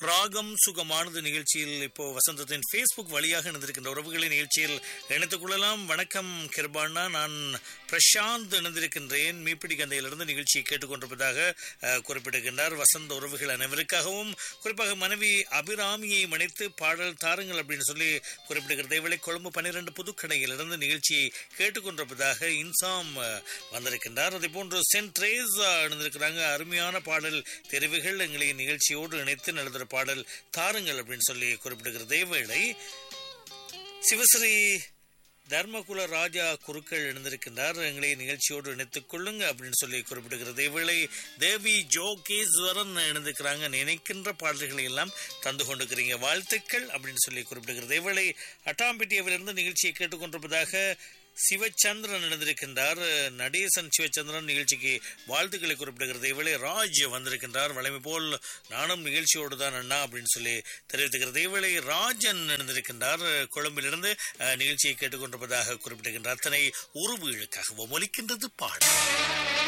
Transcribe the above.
ராகம் சுகமானது நிகழ்ச்சியில் இப்போ வசந்தத்தின் ஃபேஸ்புக் வழியாக இணைந்திருக்கின்ற உறவுகளின் நிகழ்ச்சியில் இணைத்துக் கொள்ளலாம் வணக்கம் கிருபாண்ணா நான் பிரசாந்த் இணைந்திருக்கின்றேன் மீப்பிடி கந்தையிலிருந்து நிகழ்ச்சியை கேட்டுக்கொண்டிருப்பதாக அஹ், குறிப்பிட்டிருக்கின்றார் வசந்த உறவுகள் அனைவருக்காகவும் குறிப்பாக மனைவி அபிராமியை மனைத்து பாடல் தாருங்கள் அப்படின்னு சொல்லி குறிப்பிடுகிறது இதேவேளை கொழும்பு பன்னிரண்டு புதுக்கடையிலிருந்து நிகழ்ச்சியை கேட்டுக்கொண்டிருப்பதாக இன்சாம் அஹ், வந்திருக்கின்றார் அதே போன்று சென்ட் ட்ரேஸா இணைந்திருக்கிறாங்க அருமையான பாடல் தெரிவுகள் எங்களை நிகழ்ச்சியோடு இணைத்து நடத்துகிற பாடல் தாருங்கள் அப்படின்னு சொல்லி குறிப்பிடுகிறது இதேவேளை சிவஸ்ரீ தர்மகுல ராஜா குருக்கள் இணைந்திருக்கின்றார் எங்களை நிகழ்ச்சியோடு இணைத்துக் கொள்ளுங்க அப்படின்னு சொல்லி குறிப்பிடுகிறது இவளை தேவி ஜோகேஸ்வரன் இணைந்திருக்கிறாங்க நினைக்கின்ற பாடல்களை எல்லாம் தந்து கொண்டிருக்கிறீங்க வாழ்த்துக்கள் அப்படின்னு சொல்லி குறிப்பிடுகிறது இவளை அட்டாம்பட்டியவிலிருந்து நிகழ்ச்சியை கேட்டுக்கொண்டிருப்பதாக சிவச்சந்திரன் இணைந்திருக்கின்றார் நடேசன் சிவச்சந்திரன் நிகழ்ச்சிக்கு வாழ்த்துக்களை குறிப்பிடுகிறது இவளை ராஜ் வந்திருக்கின்றார் வளைமை போல் நானும் நிகழ்ச்சியோடு தான் அண்ணா அப்படின்னு சொல்லி தெரிவித்துக்கிறது இவளை ராஜன் இணைந்திருக்கின்றார் கொழும்பிலிருந்து அஹ், நிகழ்ச்சியை கேட்டுக்கொண்டிருப்பதாக குறிப்பிடுகின்றார் அத்தனை உருவுகளுக்காகவும் ஒலிக்கின்றது பாடல்